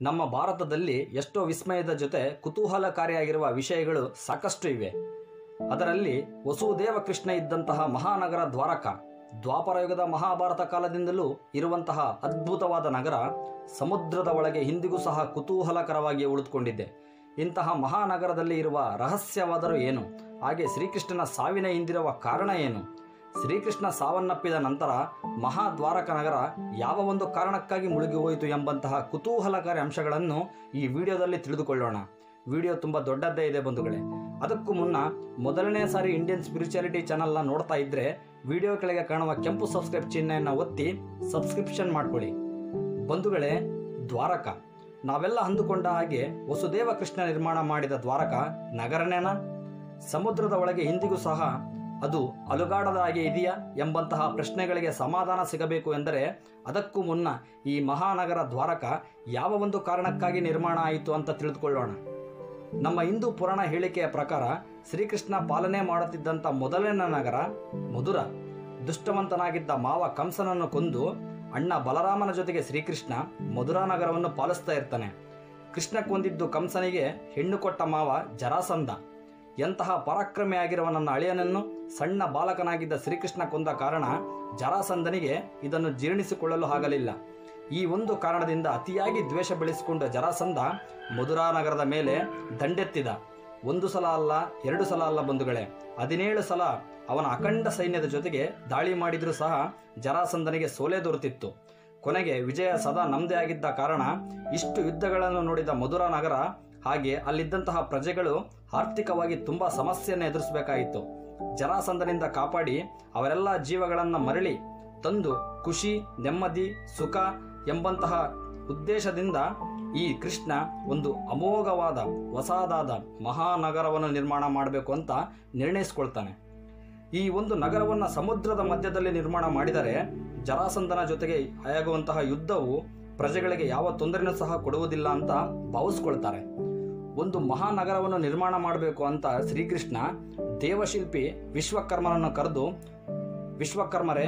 ನಮ್ಮ ಭಾರತದಲ್ಲಿ ಎಷ್ಟೋ ವಿಸ್ಮಯದ ಜೊತೆ ಕುತೂಹಲಕಾರಿಯಾಗಿರುವ ವಿಷಯಗಳು ಸಾಕಷ್ಟು ಇವೆ ಅದರಲ್ಲಿ ವಸುದೇವ ಕೃಷ್ಣ ಇದ್ದಂತಹ ಮಹಾನಗರ ದ್ವಾರಕ ದ್ವಾಪರಯುಗದ ಮಹಾಭಾರತ ಕಾಲದಿಂದಲೂ ಇರುವಂತಹ ಅದ್ಭುತವಾದ ನಗರ ಸಮುದ್ರದ ಒಳಗೆ ಇಂದಿಗೂ ಸಹ ಕುತೂಹಲಕರವಾಗಿ ಉಳಿದುಕೊಂಡಿದೆ ಇಂತಹ ಮಹಾನಗರದಲ್ಲಿ ಇರುವ ರಹಸ್ಯವಾದರೂ ಏನು ಹಾಗೆ ಶ್ರೀಕೃಷ್ಣನ ಸಾವಿನ ಹಿಂದಿರುವ ಕಾರಣ ಏನು ಶ್ರೀಕೃಷ್ಣ ಸಾವನ್ನಪ್ಪಿದ ನಂತರ ಮಹಾದ್ವಾರಕ ನಗರ ಯಾವ ಒಂದು ಕಾರಣಕ್ಕಾಗಿ ಮುಳುಗಿ ಹೋಯಿತು ಎಂಬಂತಹ ಕುತೂಹಲಕಾರಿ ಅಂಶಗಳನ್ನು ಈ ವಿಡಿಯೋದಲ್ಲಿ ತಿಳಿದುಕೊಳ್ಳೋಣ ವಿಡಿಯೋ ತುಂಬ ದೊಡ್ಡದ್ದೇ ಇದೆ ಬಂಧುಗಳೇ ಅದಕ್ಕೂ ಮುನ್ನ ಮೊದಲನೇ ಸಾರಿ ಇಂಡಿಯನ್ ಸ್ಪಿರಿಚುಯಾಲಿಟಿ ಚಾನಲ್ನ ನೋಡ್ತಾ ಇದ್ರೆ ವಿಡಿಯೋ ಕೆಳಗೆ ಕಾಣುವ ಕೆಂಪು ಸಬ್ಸ್ಕ್ರೈಬ್ ಚಿಹ್ನೆಯನ್ನು ಒತ್ತಿ ಸಬ್ಸ್ಕ್ರಿಪ್ಷನ್ ಮಾಡ್ಕೊಳ್ಳಿ ಬಂಧುಗಳೇ ದ್ವಾರಕ ನಾವೆಲ್ಲ ಅಂದುಕೊಂಡ ಹಾಗೆ ವಸುದೇವ ಕೃಷ್ಣ ನಿರ್ಮಾಣ ಮಾಡಿದ ದ್ವಾರಕ ನಗರನೇನಾ ಸಮುದ್ರದ ಒಳಗೆ ಇಂದಿಗೂ ಸಹ ಅದು ಅಲುಗಾಡದ ಹಾಗೆ ಇದೆಯಾ ಎಂಬಂತಹ ಪ್ರಶ್ನೆಗಳಿಗೆ ಸಮಾಧಾನ ಸಿಗಬೇಕು ಎಂದರೆ ಅದಕ್ಕೂ ಮುನ್ನ ಈ ಮಹಾನಗರ ದ್ವಾರಕ ಯಾವ ಒಂದು ಕಾರಣಕ್ಕಾಗಿ ನಿರ್ಮಾಣ ಆಯಿತು ಅಂತ ತಿಳಿದುಕೊಳ್ಳೋಣ ನಮ್ಮ ಹಿಂದೂ ಪುರಾಣ ಹೇಳಿಕೆಯ ಪ್ರಕಾರ ಶ್ರೀಕೃಷ್ಣ ಪಾಲನೆ ಮಾಡುತ್ತಿದ್ದಂಥ ಮೊದಲನೇ ನಗರ ಮಧುರ ದುಷ್ಟವಂತನಾಗಿದ್ದ ಮಾವ ಕಂಸನನ್ನು ಕೊಂದು ಅಣ್ಣ ಬಲರಾಮನ ಜೊತೆಗೆ ಶ್ರೀಕೃಷ್ಣ ಮಧುರಾ ನಗರವನ್ನು ಪಾಲಿಸ್ತಾ ಇರ್ತಾನೆ ಕೃಷ್ಣ ಕೊಂದಿದ್ದು ಕಂಸನಿಗೆ ಹೆಣ್ಣು ಕೊಟ್ಟ ಮಾವ ಜರಾಸಂಧ ಎಂತಹ ಪರಾಕ್ರಮಿಯಾಗಿರುವ ನನ್ನ ಅಳಿಯನನ್ನು ಸಣ್ಣ ಬಾಲಕನಾಗಿದ್ದ ಶ್ರೀಕೃಷ್ಣ ಕೊಂದ ಕಾರಣ ಜರಾಸಂಧನಿಗೆ ಇದನ್ನು ಜೀರ್ಣಿಸಿಕೊಳ್ಳಲು ಆಗಲಿಲ್ಲ ಈ ಒಂದು ಕಾರಣದಿಂದ ಅತಿಯಾಗಿ ದ್ವೇಷ ಬೆಳೆಸಿಕೊಂಡ ಜರಾಸಂಧ ಮಧುರಾ ನಗರದ ಮೇಲೆ ದಂಡೆತ್ತಿದ ಒಂದು ಸಲ ಅಲ್ಲ ಎರಡು ಸಲ ಅಲ್ಲ ಬಂಧುಗಳೇ ಹದಿನೇಳು ಸಲ ಅವನ ಅಖಂಡ ಸೈನ್ಯದ ಜೊತೆಗೆ ದಾಳಿ ಮಾಡಿದರೂ ಸಹ ಜರಾಸಂಧನಿಗೆ ಸೋಲೆ ದೊರೆತಿತ್ತು ಕೊನೆಗೆ ವಿಜಯ ಸದಾ ನಮ್ಮದೇ ಆಗಿದ್ದ ಕಾರಣ ಇಷ್ಟು ಯುದ್ಧಗಳನ್ನು ನೋಡಿದ ಮಧುರಾ ನಗರ ಹಾಗೆ ಅಲ್ಲಿದ್ದಂತಹ ಪ್ರಜೆಗಳು ಆರ್ಥಿಕವಾಗಿ ತುಂಬಾ ಸಮಸ್ಯೆಯನ್ನು ಎದುರಿಸಬೇಕಾಯಿತು ಜರಾಸಂಧನಿಂದ ಕಾಪಾಡಿ ಅವರೆಲ್ಲ ಜೀವಗಳನ್ನು ಮರಳಿ ತಂದು ಖುಷಿ ನೆಮ್ಮದಿ ಸುಖ ಎಂಬಂತಹ ಉದ್ದೇಶದಿಂದ ಈ ಕೃಷ್ಣ ಒಂದು ಅಮೋಘವಾದ ಹೊಸದಾದ ಮಹಾನಗರವನ್ನು ನಿರ್ಮಾಣ ಮಾಡಬೇಕು ಅಂತ ನಿರ್ಣಯಿಸ್ಕೊಳ್ತಾನೆ ಈ ಒಂದು ನಗರವನ್ನು ಸಮುದ್ರದ ಮಧ್ಯದಲ್ಲಿ ನಿರ್ಮಾಣ ಮಾಡಿದರೆ ಜರಾಸಂಧನ ಜೊತೆಗೆ ಆಗುವಂತಹ ಯುದ್ಧವು ಪ್ರಜೆಗಳಿಗೆ ಯಾವ ತೊಂದರೆನೂ ಸಹ ಕೊಡುವುದಿಲ್ಲ ಅಂತ ಭಾವಿಸ್ಕೊಳ್ತಾರೆ ಒಂದು ಮಹಾನಗರವನ್ನು ನಿರ್ಮಾಣ ಮಾಡಬೇಕು ಅಂತ ಶ್ರೀಕೃಷ್ಣ ದೇವಶಿಲ್ಪಿ ವಿಶ್ವಕರ್ಮನನ್ನು ಕರೆದು ವಿಶ್ವಕರ್ಮರೇ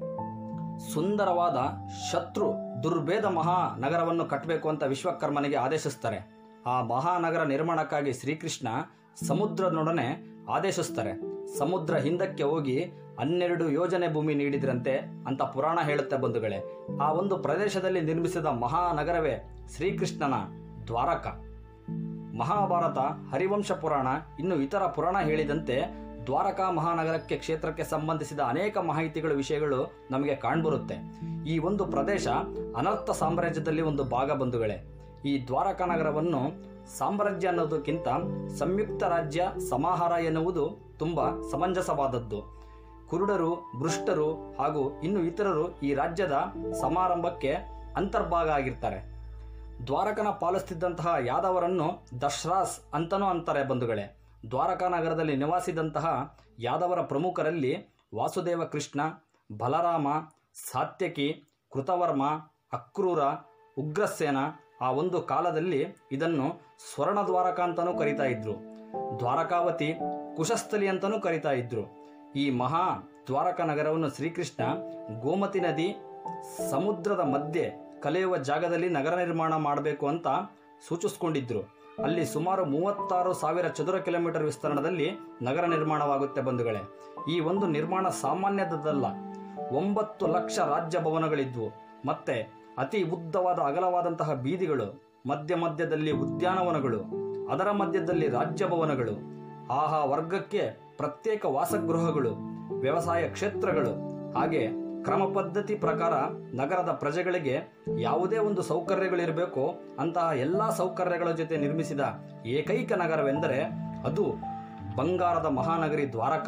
ಸುಂದರವಾದ ಶತ್ರು ದುರ್ಭೇದ ಮಹಾನಗರವನ್ನು ಕಟ್ಟಬೇಕು ಅಂತ ವಿಶ್ವಕರ್ಮನಿಗೆ ಆದೇಶಿಸ್ತಾರೆ ಆ ಮಹಾನಗರ ನಿರ್ಮಾಣಕ್ಕಾಗಿ ಶ್ರೀಕೃಷ್ಣ ಸಮುದ್ರದೊಡನೆ ಆದೇಶಿಸ್ತಾರೆ ಸಮುದ್ರ ಹಿಂದಕ್ಕೆ ಹೋಗಿ ಹನ್ನೆರಡು ಯೋಜನೆ ಭೂಮಿ ನೀಡಿದ್ರಂತೆ ಅಂತ ಪುರಾಣ ಹೇಳುತ್ತೆ ಬಂಧುಗಳೇ ಆ ಒಂದು ಪ್ರದೇಶದಲ್ಲಿ ನಿರ್ಮಿಸಿದ ಮಹಾನಗರವೇ ಶ್ರೀಕೃಷ್ಣನ ದ್ವಾರಕ ಮಹಾಭಾರತ ಹರಿವಂಶ ಪುರಾಣ ಇನ್ನು ಇತರ ಪುರಾಣ ಹೇಳಿದಂತೆ ದ್ವಾರಕಾ ಮಹಾನಗರಕ್ಕೆ ಕ್ಷೇತ್ರಕ್ಕೆ ಸಂಬಂಧಿಸಿದ ಅನೇಕ ಮಾಹಿತಿಗಳು ವಿಷಯಗಳು ನಮಗೆ ಕಾಣ್ಬರುತ್ತೆ ಈ ಒಂದು ಪ್ರದೇಶ ಅನರ್ಥ ಸಾಮ್ರಾಜ್ಯದಲ್ಲಿ ಒಂದು ಭಾಗ ಬಂಧುಗಳೇ ಈ ದ್ವಾರಕಾ ನಗರವನ್ನು ಸಾಮ್ರಾಜ್ಯ ಅನ್ನೋದಕ್ಕಿಂತ ಸಂಯುಕ್ತ ರಾಜ್ಯ ಸಮಾಹಾರ ಎನ್ನುವುದು ತುಂಬ ಸಮಂಜಸವಾದದ್ದು ಕುರುಡರು ಭೃಷ್ಟರು ಹಾಗೂ ಇನ್ನು ಇತರರು ಈ ರಾಜ್ಯದ ಸಮಾರಂಭಕ್ಕೆ ಅಂತರ್ಭಾಗ ಆಗಿರ್ತಾರೆ ದ್ವಾರಕನ ಪಾಲಿಸ್ತಿದ್ದಂತಹ ಯಾದವರನ್ನು ದಶ್ರಾಸ್ ಅಂತನೂ ಅಂತಾರೆ ಬಂಧುಗಳೇ ದ್ವಾರಕಾ ನಗರದಲ್ಲಿ ನಿವಾಸಿದಂತಹ ಯಾದವರ ಪ್ರಮುಖರಲ್ಲಿ ವಾಸುದೇವ ಕೃಷ್ಣ ಬಲರಾಮ ಸಾತ್ಯಕಿ ಕೃತವರ್ಮ ಅಕ್ರೂರ ಉಗ್ರಸೇನ ಆ ಒಂದು ಕಾಲದಲ್ಲಿ ಇದನ್ನು ಸ್ವರ್ಣ ದ್ವಾರಕ ಅಂತಲೂ ಕರಿತಾ ಇದ್ರು ದ್ವಾರಕಾವತಿ ಕುಶಸ್ಥಲಿ ಅಂತಲೂ ಕರಿತಾ ಇದ್ರು ಈ ಮಹಾ ದ್ವಾರಕ ನಗರವನ್ನು ಶ್ರೀಕೃಷ್ಣ ಗೋಮತಿ ನದಿ ಸಮುದ್ರದ ಮಧ್ಯೆ ಕಲೆಯುವ ಜಾಗದಲ್ಲಿ ನಗರ ನಿರ್ಮಾಣ ಮಾಡಬೇಕು ಅಂತ ಸೂಚಿಸ್ಕೊಂಡಿದ್ರು ಅಲ್ಲಿ ಸುಮಾರು ಮೂವತ್ತಾರು ಸಾವಿರ ಚದುರ ಕಿಲೋಮೀಟರ್ ವಿಸ್ತರಣದಲ್ಲಿ ನಗರ ನಿರ್ಮಾಣವಾಗುತ್ತೆ ಬಂಧುಗಳೇ ಈ ಒಂದು ನಿರ್ಮಾಣ ಸಾಮಾನ್ಯದಲ್ಲ ಒಂಬತ್ತು ಲಕ್ಷ ರಾಜ್ಯ ಭವನಗಳಿದ್ವು ಮತ್ತೆ ಅತಿ ಉದ್ದವಾದ ಅಗಲವಾದಂತಹ ಬೀದಿಗಳು ಮಧ್ಯ ಮಧ್ಯದಲ್ಲಿ ಉದ್ಯಾನವನಗಳು ಅದರ ಮಧ್ಯದಲ್ಲಿ ರಾಜ್ಯ ಭವನಗಳು ಆಹಾ ವರ್ಗಕ್ಕೆ ಪ್ರತ್ಯೇಕ ವಾಸಗೃಹಗಳು ವ್ಯವಸಾಯ ಕ್ಷೇತ್ರಗಳು ಹಾಗೆ ಕ್ರಮ ಪದ್ಧತಿ ಪ್ರಕಾರ ನಗರದ ಪ್ರಜೆಗಳಿಗೆ ಯಾವುದೇ ಒಂದು ಸೌಕರ್ಯಗಳಿರಬೇಕೋ ಅಂತಹ ಎಲ್ಲ ಸೌಕರ್ಯಗಳ ಜೊತೆ ನಿರ್ಮಿಸಿದ ಏಕೈಕ ನಗರವೆಂದರೆ ಅದು ಬಂಗಾರದ ಮಹಾನಗರಿ ದ್ವಾರಕ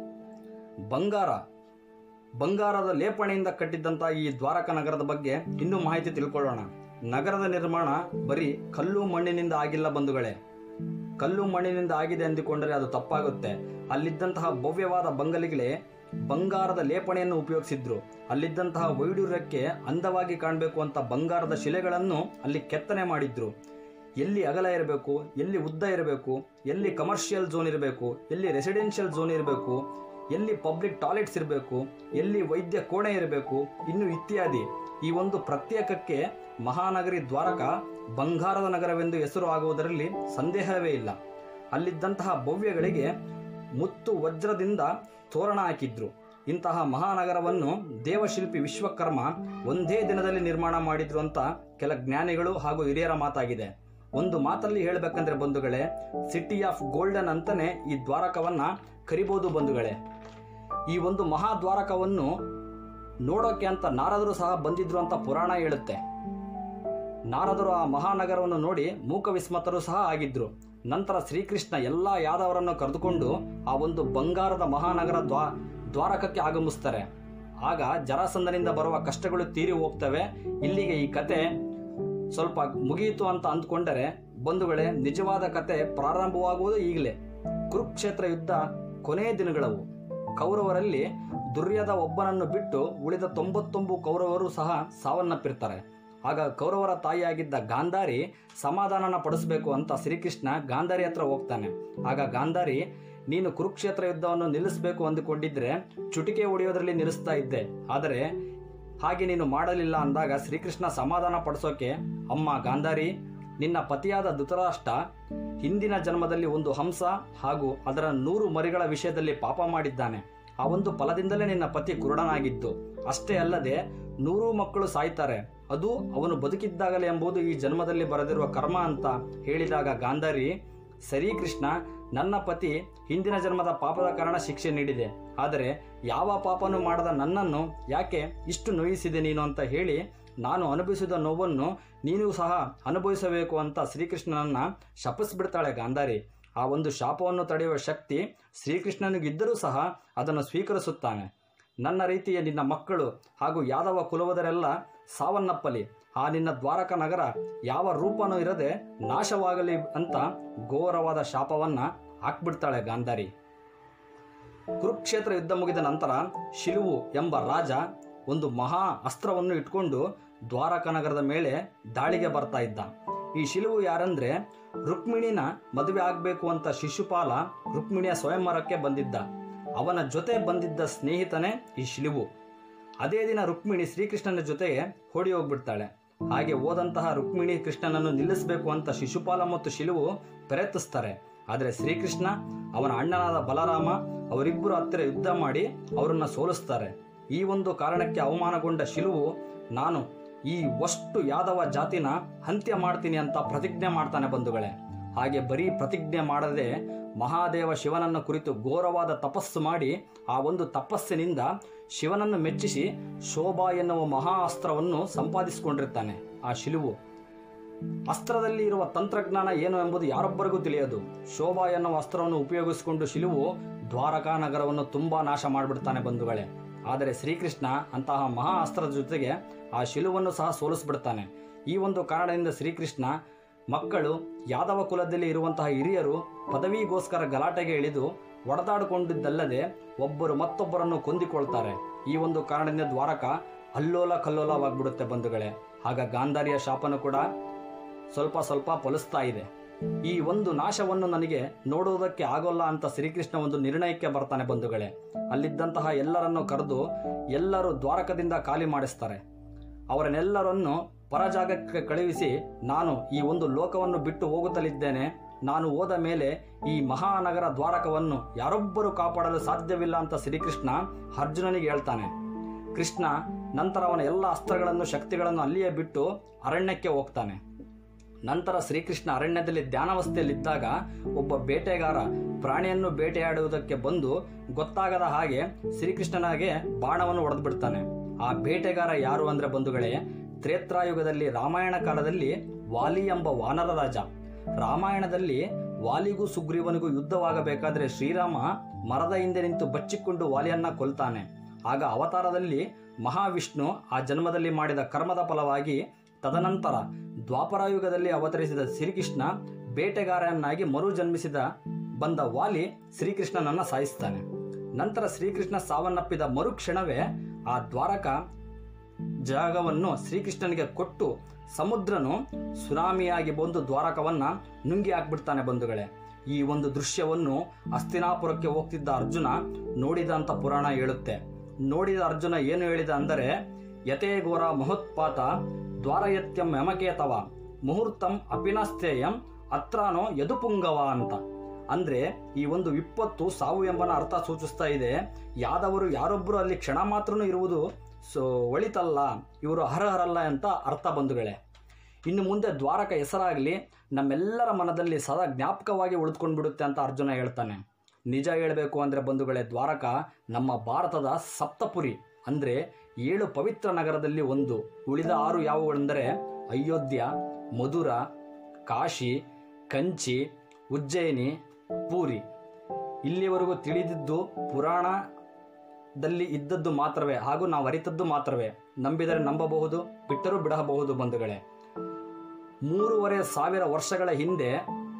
ಬಂಗಾರ ಬಂಗಾರದ ಲೇಪಣೆಯಿಂದ ಕಟ್ಟಿದ್ದಂಥ ಈ ದ್ವಾರಕ ನಗರದ ಬಗ್ಗೆ ಇನ್ನೂ ಮಾಹಿತಿ ತಿಳ್ಕೊಳ್ಳೋಣ ನಗರದ ನಿರ್ಮಾಣ ಬರೀ ಕಲ್ಲು ಮಣ್ಣಿನಿಂದ ಆಗಿಲ್ಲ ಬಂಧುಗಳೇ ಕಲ್ಲು ಮಣ್ಣಿನಿಂದ ಆಗಿದೆ ಅಂದುಕೊಂಡರೆ ಅದು ತಪ್ಪಾಗುತ್ತೆ ಅಲ್ಲಿದ್ದಂತಹ ಭವ್ಯವಾದ ಬಂಗಲಿಗಳೇ ಬಂಗಾರದ ಲೇಪಣೆಯನ್ನು ಉಪಯೋಗಿಸಿದ್ರು ಅಲ್ಲಿದ್ದಂತಹ ವೈಡೂರ್ಯಕ್ಕೆ ಅಂದವಾಗಿ ಕಾಣಬೇಕು ಅಂತ ಬಂಗಾರದ ಶಿಲೆಗಳನ್ನು ಅಲ್ಲಿ ಕೆತ್ತನೆ ಮಾಡಿದ್ರು ಎಲ್ಲಿ ಅಗಲ ಇರಬೇಕು ಎಲ್ಲಿ ಉದ್ದ ಇರಬೇಕು ಎಲ್ಲಿ ಕಮರ್ಷಿಯಲ್ ಝೋನ್ ಇರಬೇಕು ಎಲ್ಲಿ ರೆಸಿಡೆನ್ಷಿಯಲ್ ಝೋನ್ ಇರಬೇಕು ಎಲ್ಲಿ ಪಬ್ಲಿಕ್ ಟಾಯ್ಲೆಟ್ಸ್ ಇರಬೇಕು ಎಲ್ಲಿ ವೈದ್ಯ ಕೋಣೆ ಇರಬೇಕು ಇನ್ನು ಇತ್ಯಾದಿ ಈ ಒಂದು ಪ್ರತ್ಯೇಕಕ್ಕೆ ಮಹಾನಗರಿ ದ್ವಾರಕ ಬಂಗಾರದ ನಗರವೆಂದು ಹೆಸರು ಆಗುವುದರಲ್ಲಿ ಸಂದೇಹವೇ ಇಲ್ಲ ಅಲ್ಲಿದ್ದಂತಹ ಭವ್ಯಗಳಿಗೆ ಮುತ್ತು ವಜ್ರದಿಂದ ತೋರಣ ಹಾಕಿದ್ರು ಇಂತಹ ಮಹಾನಗರವನ್ನು ದೇವಶಿಲ್ಪಿ ವಿಶ್ವಕರ್ಮ ಒಂದೇ ದಿನದಲ್ಲಿ ನಿರ್ಮಾಣ ಮಾಡಿದ್ರು ಅಂತ ಕೆಲ ಜ್ಞಾನಿಗಳು ಹಾಗೂ ಹಿರಿಯರ ಮಾತಾಗಿದೆ ಒಂದು ಮಾತಲ್ಲಿ ಹೇಳಬೇಕಂದ್ರೆ ಬಂಧುಗಳೇ ಸಿಟಿ ಆಫ್ ಗೋಲ್ಡನ್ ಅಂತಾನೆ ಈ ದ್ವಾರಕವನ್ನ ಕರಿಬಹುದು ಬಂಧುಗಳೇ ಈ ಒಂದು ಮಹಾದ್ವಾರಕವನ್ನು ನೋಡೋಕೆ ಅಂತ ನಾರದರು ಸಹ ಬಂದಿದ್ರು ಅಂತ ಪುರಾಣ ಹೇಳುತ್ತೆ ನಾರದರು ಆ ಮಹಾನಗರವನ್ನು ನೋಡಿ ಮೂಕ ವಿಸ್ಮತರು ಸಹ ಆಗಿದ್ರು ನಂತರ ಶ್ರೀಕೃಷ್ಣ ಎಲ್ಲ ಯಾದವರನ್ನು ಕರೆದುಕೊಂಡು ಆ ಒಂದು ಬಂಗಾರದ ಮಹಾನಗರ ದ್ವಾ ದ್ವಾರಕಕ್ಕೆ ಆಗಮಿಸ್ತಾರೆ ಆಗ ಜರಾಸಂದನಿಂದ ಬರುವ ಕಷ್ಟಗಳು ತೀರಿ ಹೋಗ್ತವೆ ಇಲ್ಲಿಗೆ ಈ ಕತೆ ಸ್ವಲ್ಪ ಮುಗಿಯಿತು ಅಂತ ಅಂದ್ಕೊಂಡರೆ ಬಂಧುಗಳೇ ನಿಜವಾದ ಕತೆ ಪ್ರಾರಂಭವಾಗುವುದು ಈಗಲೇ ಕುರುಕ್ಷೇತ್ರ ಯುದ್ಧ ಕೊನೆಯ ದಿನಗಳವು ಕೌರವರಲ್ಲಿ ದುರ್ಯದ ಒಬ್ಬನನ್ನು ಬಿಟ್ಟು ಉಳಿದ ತೊಂಬತ್ತೊಂಬು ಕೌರವರು ಸಹ ಸಾವನ್ನಪ್ಪಿರ್ತಾರೆ ಆಗ ಕೌರವರ ತಾಯಿಯಾಗಿದ್ದ ಗಾಂಧಾರಿ ಸಮಾಧಾನನ ಪಡಿಸಬೇಕು ಅಂತ ಶ್ರೀಕೃಷ್ಣ ಗಾಂಧಾರಿ ಹತ್ರ ಹೋಗ್ತಾನೆ ಆಗ ಗಾಂಧಾರಿ ನೀನು ಕುರುಕ್ಷೇತ್ರ ಯುದ್ಧವನ್ನು ನಿಲ್ಲಿಸಬೇಕು ಅಂದುಕೊಂಡಿದ್ರೆ ಚುಟಿಕೆ ಹೊಡೆಯೋದ್ರಲ್ಲಿ ನಿಲ್ಲಿಸ್ತಾ ಇದ್ದೆ ಆದರೆ ಹಾಗೆ ನೀನು ಮಾಡಲಿಲ್ಲ ಅಂದಾಗ ಶ್ರೀಕೃಷ್ಣ ಸಮಾಧಾನ ಪಡಿಸೋಕೆ ಅಮ್ಮ ಗಾಂಧಾರಿ ನಿನ್ನ ಪತಿಯಾದ ಧೃತರಾಷ್ಟ್ರ ಹಿಂದಿನ ಜನ್ಮದಲ್ಲಿ ಒಂದು ಹಂಸ ಹಾಗೂ ಅದರ ನೂರು ಮರಿಗಳ ವಿಷಯದಲ್ಲಿ ಪಾಪ ಮಾಡಿದ್ದಾನೆ ಆ ಒಂದು ಫಲದಿಂದಲೇ ನಿನ್ನ ಪತಿ ಕುರುಡನಾಗಿದ್ದು ಅಷ್ಟೇ ಅಲ್ಲದೆ ನೂರು ಮಕ್ಕಳು ಸಾಯ್ತಾರೆ ಅದು ಅವನು ಬದುಕಿದ್ದಾಗಲೇ ಎಂಬುದು ಈ ಜನ್ಮದಲ್ಲಿ ಬರೆದಿರುವ ಕರ್ಮ ಅಂತ ಹೇಳಿದಾಗ ಗಾಂಧಾರಿ ಸರಿ ಕೃಷ್ಣ ನನ್ನ ಪತಿ ಹಿಂದಿನ ಜನ್ಮದ ಪಾಪದ ಕಾರಣ ಶಿಕ್ಷೆ ನೀಡಿದೆ ಆದರೆ ಯಾವ ಪಾಪನೂ ಮಾಡದ ನನ್ನನ್ನು ಯಾಕೆ ಇಷ್ಟು ನೋಯಿಸಿದೆ ನೀನು ಅಂತ ಹೇಳಿ ನಾನು ಅನುಭವಿಸಿದ ನೋವನ್ನು ನೀನು ಸಹ ಅನುಭವಿಸಬೇಕು ಅಂತ ಶ್ರೀಕೃಷ್ಣನನ್ನ ಶಪಿಸ್ಬಿಡ್ತಾಳೆ ಗಾಂಧಾರಿ ಆ ಒಂದು ಶಾಪವನ್ನು ತಡೆಯುವ ಶಕ್ತಿ ಶ್ರೀಕೃಷ್ಣನಿಗಿದ್ದರೂ ಸಹ ಅದನ್ನು ಸ್ವೀಕರಿಸುತ್ತಾನೆ ನನ್ನ ರೀತಿಯ ನಿನ್ನ ಮಕ್ಕಳು ಹಾಗೂ ಯಾದವ ಕುಲವದರೆಲ್ಲ ಸಾವನ್ನಪ್ಪಲಿ ಆ ನಿನ್ನ ದ್ವಾರಕ ನಗರ ಯಾವ ರೂಪನೂ ಇರದೆ ನಾಶವಾಗಲಿ ಅಂತ ಘೋರವಾದ ಶಾಪವನ್ನ ಹಾಕ್ಬಿಡ್ತಾಳೆ ಗಾಂಧಾರಿ ಕುರುಕ್ಷೇತ್ರ ಯುದ್ಧ ಮುಗಿದ ನಂತರ ಶಿಲುವು ಎಂಬ ರಾಜ ಒಂದು ಮಹಾ ಅಸ್ತ್ರವನ್ನು ಇಟ್ಕೊಂಡು ದ್ವಾರಕ ನಗರದ ಮೇಲೆ ದಾಳಿಗೆ ಬರ್ತಾ ಇದ್ದ ಈ ಶಿಲುವು ಯಾರಂದ್ರೆ ರುಕ್ಮಿಣಿನ ಮದುವೆ ಆಗ್ಬೇಕು ಅಂತ ಶಿಶುಪಾಲ ರುಕ್ಮಿಣಿಯ ಸ್ವಯಂವರಕ್ಕೆ ಬಂದಿದ್ದ ಅವನ ಜೊತೆ ಬಂದಿದ್ದ ಸ್ನೇಹಿತನೇ ಈ ಶಿಲುವು ಅದೇ ದಿನ ರುಕ್ಮಿಣಿ ಶ್ರೀಕೃಷ್ಣನ ಜೊತೆಗೆ ಓಡಿ ಹೋಗ್ಬಿಡ್ತಾಳೆ ಹಾಗೆ ಹೋದಂತಹ ರುಕ್ಮಿಣಿ ಕೃಷ್ಣನನ್ನು ನಿಲ್ಲಿಸಬೇಕು ಅಂತ ಶಿಶುಪಾಲ ಮತ್ತು ಶಿಲುವು ಪ್ರಯತ್ನಿಸ್ತಾರೆ ಆದರೆ ಶ್ರೀಕೃಷ್ಣ ಅವನ ಅಣ್ಣನಾದ ಬಲರಾಮ ಅವರಿಬ್ಬರು ಹತ್ತಿರ ಯುದ್ಧ ಮಾಡಿ ಅವರನ್ನ ಸೋಲಿಸ್ತಾರೆ ಈ ಒಂದು ಕಾರಣಕ್ಕೆ ಅವಮಾನಗೊಂಡ ಶಿಲುವು ನಾನು ಈ ವಷ್ಟು ಯಾದವ ಜಾತಿನ ಹಂತ್ಯ ಮಾಡ್ತೀನಿ ಅಂತ ಪ್ರತಿಜ್ಞೆ ಮಾಡ್ತಾನೆ ಬಂಧುಗಳೇ ಹಾಗೆ ಬರೀ ಪ್ರತಿಜ್ಞೆ ಮಾಡದೆ ಮಹಾದೇವ ಶಿವನನ್ನು ಕುರಿತು ಘೋರವಾದ ತಪಸ್ಸು ಮಾಡಿ ಆ ಒಂದು ತಪಸ್ಸಿನಿಂದ ಶಿವನನ್ನು ಮೆಚ್ಚಿಸಿ ಶೋಭಾ ಎನ್ನುವ ಮಹಾ ಅಸ್ತ್ರವನ್ನು ಸಂಪಾದಿಸಿಕೊಂಡಿರ್ತಾನೆ ಆ ಶಿಲುವು ಅಸ್ತ್ರದಲ್ಲಿ ಇರುವ ತಂತ್ರಜ್ಞಾನ ಏನು ಎಂಬುದು ಯಾರೊಬ್ಬರಿಗೂ ತಿಳಿಯದು ಶೋಭಾ ಎನ್ನುವ ಅಸ್ತ್ರವನ್ನು ಉಪಯೋಗಿಸಿಕೊಂಡು ಶಿಲುವು ದ್ವಾರಕಾ ನಗರವನ್ನು ತುಂಬಾ ನಾಶ ಮಾಡಿಬಿಡ್ತಾನೆ ಬಂಧುಗಳೇ ಆದರೆ ಶ್ರೀಕೃಷ್ಣ ಅಂತಹ ಮಹಾ ಅಸ್ತ್ರದ ಜೊತೆಗೆ ಆ ಶಿಲುವನ್ನು ಸಹ ಸೋಲಿಸ್ಬಿಡ್ತಾನೆ ಈ ಒಂದು ಕಾರಣದಿಂದ ಶ್ರೀಕೃಷ್ಣ ಮಕ್ಕಳು ಯಾದವ ಕುಲದಲ್ಲಿ ಇರುವಂತಹ ಹಿರಿಯರು ಪದವಿಗೋಸ್ಕರ ಗಲಾಟೆಗೆ ಇಳಿದು ಒಡೆದಾಡಿಕೊಂಡಿದ್ದಲ್ಲದೆ ಒಬ್ಬರು ಮತ್ತೊಬ್ಬರನ್ನು ಕೊಂದಿಕೊಳ್ತಾರೆ ಈ ಒಂದು ಕಾರಣದಿಂದ ದ್ವಾರಕ ಅಲ್ಲೋಲ ಕಲ್ಲೋಲವಾಗ್ಬಿಡುತ್ತೆ ಬಂಧುಗಳೇ ಆಗ ಗಾಂಧಾರಿಯ ಶಾಪನು ಕೂಡ ಸ್ವಲ್ಪ ಸ್ವಲ್ಪ ಫಲಿಸ್ತಾ ಇದೆ ಈ ಒಂದು ನಾಶವನ್ನು ನನಗೆ ನೋಡುವುದಕ್ಕೆ ಆಗೋಲ್ಲ ಅಂತ ಶ್ರೀಕೃಷ್ಣ ಒಂದು ನಿರ್ಣಯಕ್ಕೆ ಬರ್ತಾನೆ ಬಂಧುಗಳೇ ಅಲ್ಲಿದ್ದಂತಹ ಎಲ್ಲರನ್ನು ಕರೆದು ಎಲ್ಲರೂ ದ್ವಾರಕದಿಂದ ಖಾಲಿ ಮಾಡಿಸ್ತಾರೆ ಅವರನ್ನೆಲ್ಲರನ್ನು ಪರಜಾಗಕ್ಕೆ ಕಳುಹಿಸಿ ನಾನು ಈ ಒಂದು ಲೋಕವನ್ನು ಬಿಟ್ಟು ಹೋಗುತ್ತಲಿದ್ದೇನೆ ನಾನು ಹೋದ ಮೇಲೆ ಈ ಮಹಾನಗರ ದ್ವಾರಕವನ್ನು ಯಾರೊಬ್ಬರು ಕಾಪಾಡಲು ಸಾಧ್ಯವಿಲ್ಲ ಅಂತ ಶ್ರೀಕೃಷ್ಣ ಅರ್ಜುನನಿಗೆ ಹೇಳ್ತಾನೆ ಕೃಷ್ಣ ನಂತರ ಅವನ ಎಲ್ಲ ಅಸ್ತ್ರಗಳನ್ನು ಶಕ್ತಿಗಳನ್ನು ಅಲ್ಲಿಯೇ ಬಿಟ್ಟು ಅರಣ್ಯಕ್ಕೆ ಹೋಗ್ತಾನೆ ನಂತರ ಶ್ರೀಕೃಷ್ಣ ಅರಣ್ಯದಲ್ಲಿ ಧ್ಯಾನಾವಸ್ಥೆಯಲ್ಲಿದ್ದಾಗ ಒಬ್ಬ ಬೇಟೆಗಾರ ಪ್ರಾಣಿಯನ್ನು ಬೇಟೆಯಾಡುವುದಕ್ಕೆ ಬಂದು ಗೊತ್ತಾಗದ ಹಾಗೆ ಶ್ರೀಕೃಷ್ಣನಿಗೆ ಬಾಣವನ್ನು ಹೊಡೆದು ಬಿಡ್ತಾನೆ ಆ ಬೇಟೆಗಾರ ಯಾರು ಅಂದ್ರೆ ಬಂಧುಗಳೇ ತ್ರೇತ್ರಾಯುಗದಲ್ಲಿ ರಾಮಾಯಣ ಕಾಲದಲ್ಲಿ ವಾಲಿ ಎಂಬ ವಾನರ ರಾಜ ರಾಮಾಯಣದಲ್ಲಿ ವಾಲಿಗೂ ಸುಗ್ರೀವನಿಗೂ ಯುದ್ಧವಾಗಬೇಕಾದ್ರೆ ಶ್ರೀರಾಮ ಮರದ ಹಿಂದೆ ನಿಂತು ಬಚ್ಚಿಕೊಂಡು ವಾಲಿಯನ್ನ ಕೊಲ್ತಾನೆ ಆಗ ಅವತಾರದಲ್ಲಿ ಮಹಾವಿಷ್ಣು ಆ ಜನ್ಮದಲ್ಲಿ ಮಾಡಿದ ಕರ್ಮದ ಫಲವಾಗಿ ತದನಂತರ ದ್ವಾಪರಾಯುಗದಲ್ಲಿ ಅವತರಿಸಿದ ಶ್ರೀಕೃಷ್ಣ ಬೇಟೆಗಾರನಾಗಿ ಮರು ಜನ್ಮಿಸಿದ ಬಂದ ವಾಲಿ ಶ್ರೀಕೃಷ್ಣನನ್ನ ಸಾಯಿಸ್ತಾನೆ ನಂತರ ಶ್ರೀಕೃಷ್ಣ ಸಾವನ್ನಪ್ಪಿದ ಮರುಕ್ಷಣವೇ ಆ ದ್ವಾರಕ ಜಾಗವನ್ನು ಶ್ರೀಕೃಷ್ಣನಿಗೆ ಕೊಟ್ಟು ಸಮುದ್ರನು ಸುನಾಮಿಯಾಗಿ ಬಂದು ದ್ವಾರಕವನ್ನ ನುಂಗಿ ಹಾಕ್ಬಿಡ್ತಾನೆ ಬಂಧುಗಳೇ ಈ ಒಂದು ದೃಶ್ಯವನ್ನು ಹಸ್ತಿನಾಪುರಕ್ಕೆ ಹೋಗ್ತಿದ್ದ ಅರ್ಜುನ ನೋಡಿದ ಅಂತ ಪುರಾಣ ಹೇಳುತ್ತೆ ನೋಡಿದ ಅರ್ಜುನ ಏನು ಹೇಳಿದ ಅಂದರೆ ಯಥೇಘೋರ ಮಹೋತ್ಪಾತ ದ್ವಾರಯತ್ಯಂ ಯಮಕೇತವ ಮುಹೂರ್ತಂ ಅಪಿನಾಸ್ಥೇಯಂ ಅತ್ರಾನೋ ಯದುಪುಂಗವ ಅಂತ ಅಂದ್ರೆ ಈ ಒಂದು ವಿಪತ್ತು ಸಾವು ಎಂಬನ ಅರ್ಥ ಸೂಚಿಸ್ತಾ ಇದೆ ಯಾದವರು ಯಾರೊಬ್ಬರು ಅಲ್ಲಿ ಕ್ಷಣ ಮಾತ್ರನೂ ಇರುವುದು ಸೊ ಒಳಿತಲ್ಲ ಇವರು ಅರ್ಹರಲ್ಲ ಅಂತ ಅರ್ಥ ಬಂಧುಗಳೇ ಇನ್ನು ಮುಂದೆ ದ್ವಾರಕ ಹೆಸರಾಗಲಿ ನಮ್ಮೆಲ್ಲರ ಮನದಲ್ಲಿ ಸದಾ ಜ್ಞಾಪಕವಾಗಿ ಉಳಿದುಕೊಂಡು ಬಿಡುತ್ತೆ ಅಂತ ಅರ್ಜುನ ಹೇಳ್ತಾನೆ ನಿಜ ಹೇಳಬೇಕು ಅಂದರೆ ಬಂಧುಗಳೇ ದ್ವಾರಕ ನಮ್ಮ ಭಾರತದ ಸಪ್ತಪುರಿ ಅಂದರೆ ಏಳು ಪವಿತ್ರ ನಗರದಲ್ಲಿ ಒಂದು ಉಳಿದ ಆರು ಯಾವುಗಳೆಂದರೆ ಅಯೋಧ್ಯ ಮಧುರ ಕಾಶಿ ಕಂಚಿ ಉಜ್ಜಯಿನಿ ಪೂರಿ ಇಲ್ಲಿವರೆಗೂ ತಿಳಿದಿದ್ದು ಪುರಾಣದಲ್ಲಿ ಇದ್ದದ್ದು ಮಾತ್ರವೇ ಹಾಗೂ ನಾವು ಅರಿತದ್ದು ಮಾತ್ರವೇ ನಂಬಿದರೆ ನಂಬಬಹುದು ಬಿಟ್ಟರೂ ಬಿಡಬಹುದು ಬಂಧುಗಳೇ ಮೂರುವರೆ ಸಾವಿರ ವರ್ಷಗಳ ಹಿಂದೆ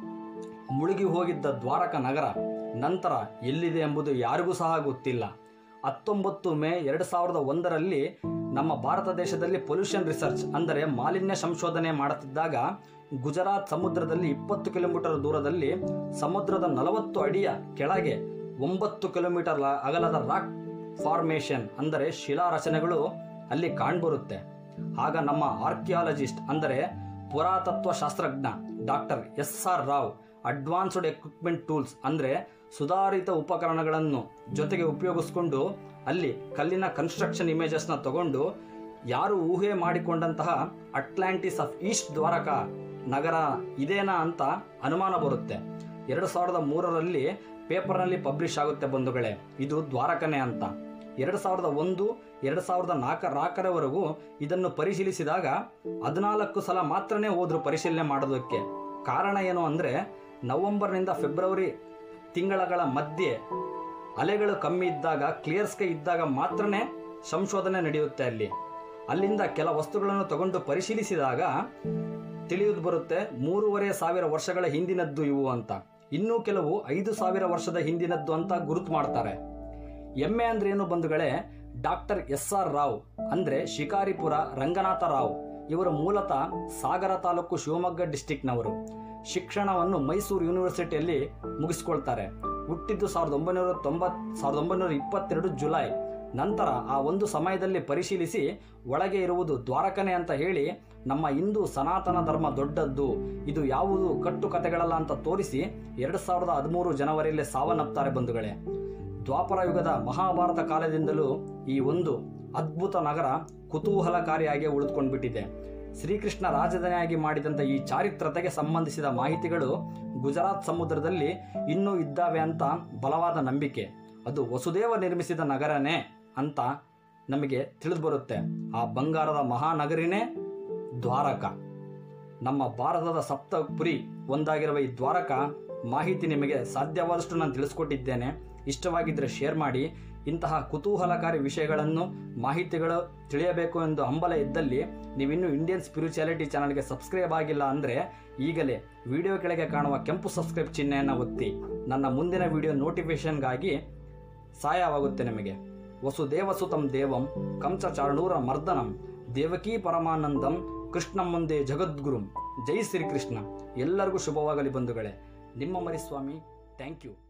ಮುಳುಗಿ ಹೋಗಿದ್ದ ದ್ವಾರಕ ನಗರ ನಂತರ ಎಲ್ಲಿದೆ ಎಂಬುದು ಯಾರಿಗೂ ಸಹ ಗೊತ್ತಿಲ್ಲ ಹತ್ತೊಂಬತ್ತು ಮೇ ಎರಡು ಸಾವಿರದ ಒಂದರಲ್ಲಿ ನಮ್ಮ ಭಾರತ ದೇಶದಲ್ಲಿ ಪೊಲ್ಯೂಷನ್ ರಿಸರ್ಚ್ ಅಂದರೆ ಮಾಲಿನ್ಯ ಸಂಶೋಧನೆ ಮಾಡುತ್ತಿದ್ದಾಗ ಗುಜರಾತ್ ಸಮುದ್ರದಲ್ಲಿ ಇಪ್ಪತ್ತು ಕಿಲೋಮೀಟರ್ ದೂರದಲ್ಲಿ ಸಮುದ್ರದ ನಲವತ್ತು ಅಡಿಯ ಕೆಳಗೆ ಒಂಬತ್ತು ಕಿಲೋಮೀಟರ್ ಲ- ಅಗಲದ ರಾಕ್ ಫಾರ್ಮೇಷನ್ ಅಂದರೆ ಶಿಲಾ ರಚನೆಗಳು ಅಲ್ಲಿ ಕಾಣ್ಬರುತ್ತೆ ಆಗ ನಮ್ಮ ಆರ್ಕಿಯಾಲಜಿಸ್ಟ್ ಅಂದರೆ ಪುರಾತತ್ವ ಶಾಸ್ತ್ರಜ್ಞ doctor S R Rao advanced equipment tools ಅಂದರೆ ಸುಧಾರಿತ ಉಪಕರಣಗಳನ್ನು ಜೊತೆಗೆ ಉಪಯೋಗಿಸ್ಕೊಂಡು ಅಲ್ಲಿ ಕಲ್ಲಿನ ಕನ್ಸ್ಟ್ರಕ್ಷನ್ ಇಮೇಜಸ್ನ ತಗೊಂಡು ಯಾರು ಊಹೆ ಮಾಡಿಕೊಂಡಂತಹ ಅಟ್ಲಾಂಟಿಸ್ ಆಫ್ ಈಸ್ಟ್ ದ್ವಾರಕ ನಗರ ಇದೇನಾ ಅಂತ ಅನುಮಾನ ಬರುತ್ತೆ ಎರಡು ಸಾವಿರದ ಮೂರರಲ್ಲಿ ಪೇಪರ್ನಲ್ಲಿ ಪಬ್ಲಿಷ್ ಆಗುತ್ತೆ ಬಂಧುಗಳೇ ಇದು ದ್ವಾರಕನೇ ಅಂತ ಎರಡು ಸಾವಿರದ ಒಂದು ಎರಡು ಸಾವಿರದ ನಾಲ್ಕ ನಾಲ್ಕರವರೆಗೂ ಇದನ್ನು ಪರಿಶೀಲಿಸಿದಾಗ ಹದಿನಾಲ್ಕು ಸಲ ಮಾತ್ರನೇ ಹೋದ್ರು ಪರಿಶೀಲನೆ ಮಾಡೋದಕ್ಕೆ ಕಾರಣ ಏನು ಅಂದರೆ ನವೆಂಬರ್ನಿಂದ ಫೆಬ್ರವರಿ ತಿಂಗಳಗಳ ಮಧ್ಯೆ ಅಲೆಗಳು ಕಮ್ಮಿ ಇದ್ದಾಗ ಕ್ಲಿಯರ್ ಸ್ಕೈ ಇದ್ದಾಗ ಮಾತ್ರನೇ ಸಂಶೋಧನೆ ನಡೆಯುತ್ತೆ ಅಲ್ಲಿ ಅಲ್ಲಿಂದ ಕೆಲ ವಸ್ತುಗಳನ್ನು ತಗೊಂಡು ಪರಿಶೀಲಿಸಿದಾಗ ತಿಳಿದು ಬರುತ್ತೆ ಮೂರುವರೆ ಸಾವಿರ ವರ್ಷಗಳ ಹಿಂದಿನದ್ದು ಇವು ಅಂತ ಇನ್ನೂ ಕೆಲವು ಐದು ಸಾವಿರ ವರ್ಷದ ಹಿಂದಿನದ್ದು ಅಂತ ಗುರುತು ಮಾಡ್ತಾರೆ ಎಮ್ಮೆ ಅಂದ್ರೆ ಏನು ಬಂಧುಗಳೇ ಡಾಕ್ಟರ್ ಎಸ್ ಆರ್ ರಾವ್ ಅಂದ್ರೆ ಶಿಕಾರಿಪುರ ರಂಗನಾಥ ರಾವ್ ಇವರು ಮೂಲತಃ ಸಾಗರ ತಾಲೂಕು ಶಿವಮೊಗ್ಗ ಡಿಸ್ಟಿಕ್ನವರು ಶಿಕ್ಷಣವನ್ನು ಮೈಸೂರು ಯೂನಿವರ್ಸಿಟಿಯಲ್ಲಿ ಮುಗಿಸ್ಕೊಳ್ತಾರೆ ಹುಟ್ಟಿದ್ದು ಸಾವಿರದ ಒಂಬೈನೂರ ತೊಂಬತ್ ಸಾವಿರದ ಒಂಬೈನೂರ ಇಪ್ಪತ್ತೆರಡು ಜುಲೈ ನಂತರ ಆ ಒಂದು ಸಮಯದಲ್ಲಿ ಪರಿಶೀಲಿಸಿ ಒಳಗೆ ಇರುವುದು ದ್ವಾರಕನೆ ಅಂತ ಹೇಳಿ ನಮ್ಮ ಹಿಂದೂ ಸನಾತನ ಧರ್ಮ ದೊಡ್ಡದ್ದು ಇದು ಯಾವುದು ಕಟ್ಟುಕತೆಗಳಲ್ಲ ಅಂತ ತೋರಿಸಿ ಎರಡು ಸಾವಿರದ ಹದಿಮೂರು ಜನವರಿಯಲ್ಲಿ ಸಾವನ್ನಪ್ತಾರೆ ಬಂಧುಗಳೇ ದ್ವಾಪರ ಯುಗದ ಮಹಾಭಾರತ ಕಾಲದಿಂದಲೂ ಈ ಒಂದು ಅದ್ಭುತ ನಗರ ಕುತೂಹಲಕಾರಿಯಾಗಿ ಉಳಿದುಕೊಂಡ್ಬಿಟ್ಟಿದೆ ಶ್ರೀಕೃಷ್ಣ ರಾಜಧಾನಿಯಾಗಿ ಮಾಡಿದಂಥ ಈ ಚಾರಿತ್ರತೆಗೆ ಸಂಬಂಧಿಸಿದ ಮಾಹಿತಿಗಳು ಗುಜರಾತ್ ಸಮುದ್ರದಲ್ಲಿ ಇನ್ನೂ ಇದ್ದಾವೆ ಅಂತ ಬಲವಾದ ನಂಬಿಕೆ ಅದು ವಸುದೇವ ನಿರ್ಮಿಸಿದ ನಗರನೇ ಅಂತ ನಮಗೆ ತಿಳಿದು ಬರುತ್ತೆ ಆ ಬಂಗಾರದ ಮಹಾನಗರಿನೇ ದ್ವಾರಕ ನಮ್ಮ ಭಾರತದ ಸಪ್ತಪುರಿ ಒಂದಾಗಿರುವ ಈ ದ್ವಾರಕ ಮಾಹಿತಿ ನಿಮಗೆ ಸಾಧ್ಯವಾದಷ್ಟು ನಾನು ತಿಳಿಸ್ಕೊಟ್ಟಿದ್ದೇನೆ ಇಷ್ಟವಾಗಿದ್ದರೆ ಶೇರ್ ಮಾಡಿ ಇಂತಹ ಕುತೂಹಲಕಾರಿ ವಿಷಯಗಳನ್ನು ಮಾಹಿತಿಗಳು ತಿಳಿಯಬೇಕು ಎಂದು ಹಂಬಲ ಇದ್ದಲ್ಲಿ ನೀವಿನ್ನೂ ಇಂಡಿಯನ್ ಸ್ಪಿರಿಚುಯಾಲಿಟಿ ಚಾನಲ್ಗೆ ಸಬ್ಸ್ಕ್ರೈಬ್ ಆಗಿಲ್ಲ ಅಂದರೆ ಈಗಲೇ ವಿಡಿಯೋ ಕೆಳಗೆ ಕಾಣುವ ಕೆಂಪು ಸಬ್ಸ್ಕ್ರೈಬ್ ಚಿಹ್ನೆಯನ್ನು ಒತ್ತಿ ನನ್ನ ಮುಂದಿನ ವಿಡಿಯೋ ನೋಟಿಫಿಕೇಶನ್ಗಾಗಿ ಸಹಾಯವಾಗುತ್ತೆ ನಿಮಗೆ ವಸುದೇವಸುತಂ ದೇವಂ ಕಂಸ ಚಾರಣೂರ ಮರ್ದನಂ ದೇವಕೀ ಪರಮಾನಂದಂ ಕೃಷ್ಣ ಮುಂದೆ ಜಗದ್ಗುರುಂ ಜೈ ಶ್ರೀಕೃಷ್ಣ ಎಲ್ಲರಿಗೂ ಶುಭವಾಗಲಿ ಬಂಧುಗಳೇ ನಿಮ್ಮ ಮರಿಸ್ವಾಮಿ ಥ್ಯಾಂಕ್ ಯು